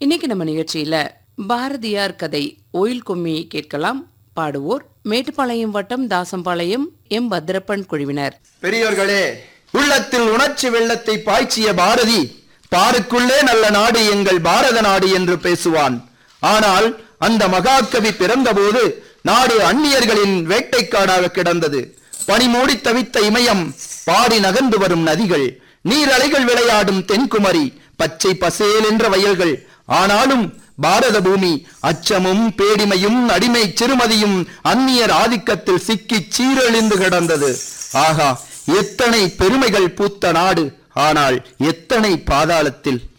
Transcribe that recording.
இன்னைக்கு நம்ம நிகழ்ச்சியில பாரதியார் கதை ஒயில் கும்மி கேட்கலாம் பாடுவோர் மேட்டுப்பாளையம் வட்டம் தாசம்பாளையம் எம் பத்ரப்பன் குழுவினர் பெரியோர்களே உள்ளத்தில் உணர்ச்சி வெள்ளத்தை பாய்ச்சிய பாரதி பாருக்குள்ளே நல்ல நாடு எங்கள் பாரத நாடு என்று பேசுவான் ஆனால் அந்த மகாகவி பிறந்தபோது நாடு அந்நியர்களின் வேட்டைக்காடாக கிடந்தது பனிமூடி தவித்த இமயம் பாடி நகர்ந்து வரும் நதிகள் நீரலைகள் விளையாடும் தென்குமரி பச்சை பசேல் என்ற வயல்கள் ஆனாலும் பாரத பூமி அச்சமும் பேடிமையும் அடிமை சிறுமதியும் அந்நியர் ஆதிக்கத்தில் சிக்கி சீரழிந்து கிடந்தது ஆகா எத்தனை பெருமைகள் பூத்த நாடு ஆனால் எத்தனை பாதாளத்தில்